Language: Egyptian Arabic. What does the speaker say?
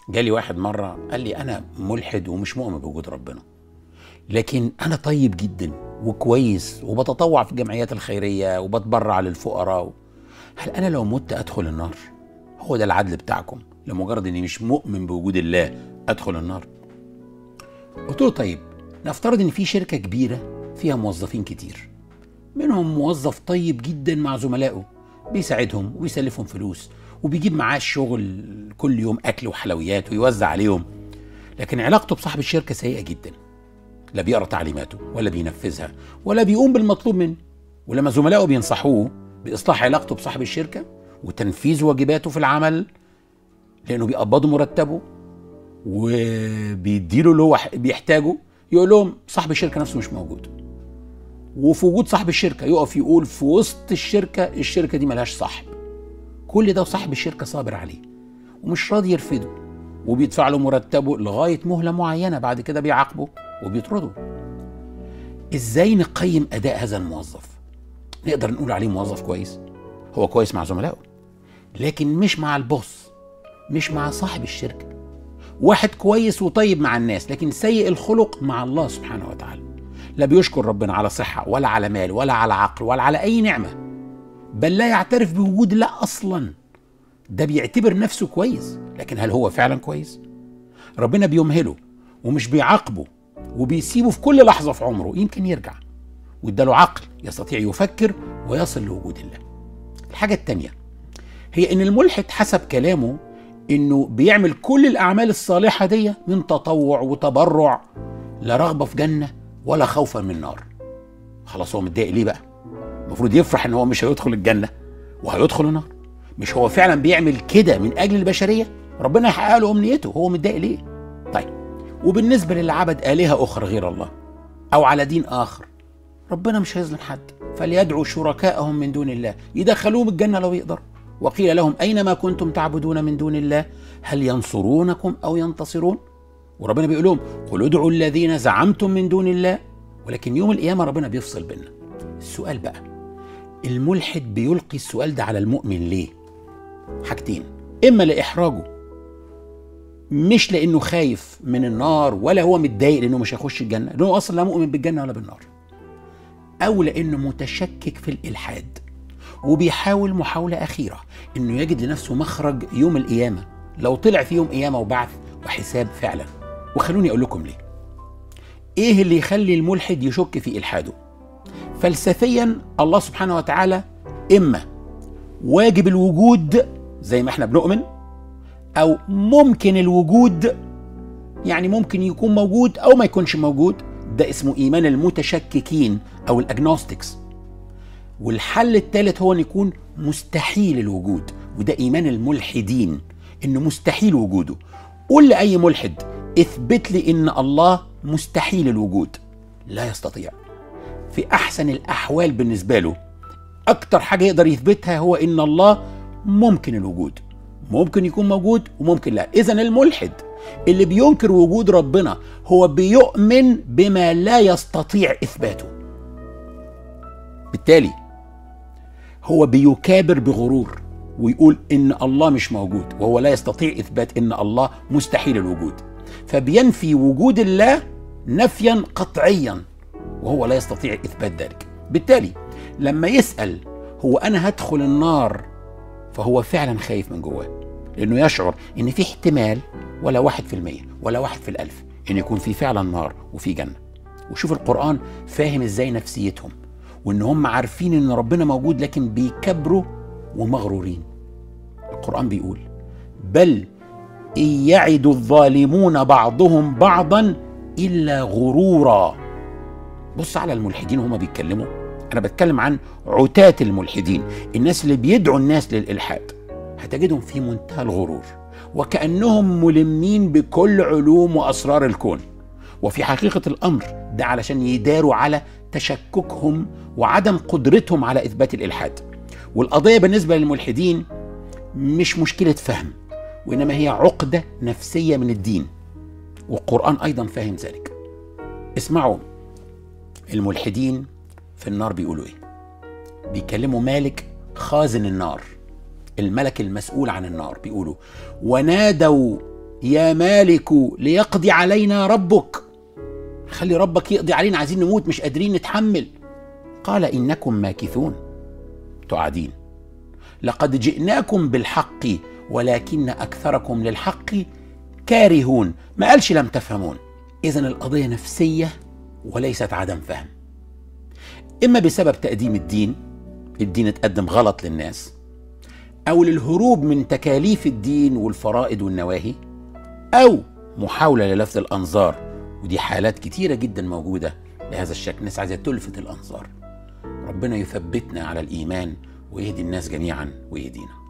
جالي واحد مرة قال لي أنا ملحد ومش مؤمن بوجود ربنا لكن أنا طيب جدا وكويس وبتطوع في الجمعيات الخيرية وبتبرع للفقراء هل أنا لو مت أدخل النار؟ هو ده العدل بتاعكم لمجرد إني مش مؤمن بوجود الله أدخل النار قلت له طيب نفترض إن في شركة كبيرة فيها موظفين كتير منهم موظف طيب جدا مع زملائه بيساعدهم ويسلفهم فلوس وبيجيب معاه الشغل كل يوم اكل وحلويات ويوزع عليهم لكن علاقته بصاحب الشركه سيئه جدا لا بيقرا تعليماته ولا بينفذها ولا بيقوم بالمطلوب منه ولما زملائه بينصحوه باصلاح علاقته بصاحب الشركه وتنفيذ واجباته في العمل لانه بيقبضوا مرتبه وبيديله اللي هو بيحتاجه يقول لهم صاحب الشركه نفسه مش موجود وفي وجود صاحب الشركه يقف يقول في وسط الشركه الشركه دي ملهاش صاحب كل ده وصاحب الشركه صابر عليه ومش راضي يرفضه وبيدفع له مرتبه لغايه مهله معينه بعد كده بيعاقبه وبيطرده ازاي نقيم اداء هذا الموظف نقدر نقول عليه موظف كويس هو كويس مع زملائه لكن مش مع البوس مش مع صاحب الشركه واحد كويس وطيب مع الناس لكن سيء الخلق مع الله سبحانه وتعالى لا بيشكر ربنا على صحة ولا على مال ولا على عقل ولا على أي نعمة بل لا يعترف بوجود الله أصلا ده بيعتبر نفسه كويس لكن هل هو فعلا كويس؟ ربنا بيمهله ومش بيعاقبه وبيسيبه في كل لحظة في عمره يمكن يرجع واداله عقل يستطيع يفكر ويصل لوجود الله الحاجة التانية هي ان الملحد حسب كلامه انه بيعمل كل الاعمال الصالحة دي من تطوع وتبرع لا رغبة في جنة ولا خوفا من نار خلاص هو متضايق ليه بقى المفروض يفرح ان هو مش هيدخل الجنة وهيدخل النار مش هو فعلا بيعمل كده من اجل البشرية ربنا يحقق له امنيته هو متضايق ليه طيب وبالنسبة للي عبد آلهة أخرى غير الله أو على دين آخر ربنا مش هيظلم حد فليدعوا شركاءهم من دون الله يدخلوهم الجنة لو يقدر وقيل لهم أينما كنتم تعبدون من دون الله هل ينصرونكم أو ينتصرون وربنا بيقول لهم قل ادعوا الذين زعمتم من دون الله ولكن يوم القيامة ربنا بيفصل بيننا السؤال بقى الملحد بيلقي السؤال ده على المؤمن ليه حاجتين إما لإحراجه مش لانه خايف من النار ولا هو متضايق لانه مش هيخش الجنه لانه اصلا لا مؤمن بالجنه ولا بالنار او لانه متشكك في الالحاد وبيحاول محاوله اخيره انه يجد لنفسه مخرج يوم القيامه لو طلع في يوم قيامه وبعث وحساب فعلا وخلوني اقول لكم ليه ايه اللي يخلي الملحد يشك في الحاده فلسفيا الله سبحانه وتعالى اما واجب الوجود زي ما احنا بنؤمن او ممكن الوجود يعني ممكن يكون موجود او ما يكونش موجود ده اسمه ايمان المتشككين او الاجنوستكس والحل الثالث هو ان يكون مستحيل الوجود وده ايمان الملحدين انه مستحيل وجوده قول لاي ملحد اثبت لي ان الله مستحيل الوجود لا يستطيع في احسن الاحوال بالنسبه له اكتر حاجه يقدر يثبتها هو ان الله ممكن الوجود ممكن يكون موجود وممكن لا اذا الملحد اللي بينكر وجود ربنا هو بيؤمن بما لا يستطيع اثباته بالتالي هو بيكابر بغرور ويقول ان الله مش موجود وهو لا يستطيع اثبات ان الله مستحيل الوجود فبينفي وجود الله نفيا قطعيا وهو لا يستطيع اثبات ذلك بالتالي لما يسال هو انا هدخل النار فهو فعلا خايف من جواه لانه يشعر ان في احتمال ولا واحد في المية ولا واحد في الالف ان يكون في فعلا نار وفي جنة وشوف القرآن فاهم ازاي نفسيتهم وان هم عارفين ان ربنا موجود لكن بيكبروا ومغرورين القرآن بيقول بل إن يعد الظالمون بعضهم بعضا إلا غرورا بص على الملحدين وهم بيتكلموا أنا بتكلم عن عتاة الملحدين الناس اللي بيدعوا الناس للإلحاد هتجدهم في منتهى الغرور وكأنهم ملمين بكل علوم وأسرار الكون وفي حقيقة الأمر ده علشان يداروا على تشككهم وعدم قدرتهم على إثبات الإلحاد والقضية بالنسبة للملحدين مش مشكلة فهم وإنما هي عقدة نفسية من الدين والقرآن أيضا فاهم ذلك اسمعوا الملحدين في النار بيقولوا إيه بيكلموا مالك خازن النار الملك المسؤول عن النار بيقولوا ونادوا يا مالك ليقضي علينا ربك خلي ربك يقضي علينا عايزين نموت مش قادرين نتحمل قال انكم ماكثون تعادين لقد جئناكم بالحق ولكن اكثركم للحق كارهون ما قالش لم تفهمون اذا القضيه نفسيه وليست عدم فهم اما بسبب تقديم الدين الدين اتقدم غلط للناس او للهروب من تكاليف الدين والفرائض والنواهي او محاوله للفت الانظار ودي حالات كتيره جدا موجوده بهذا الشكل ناس عايزه تلفت الانظار ربنا يثبتنا على الايمان ويهدي الناس جميعا ويهدينا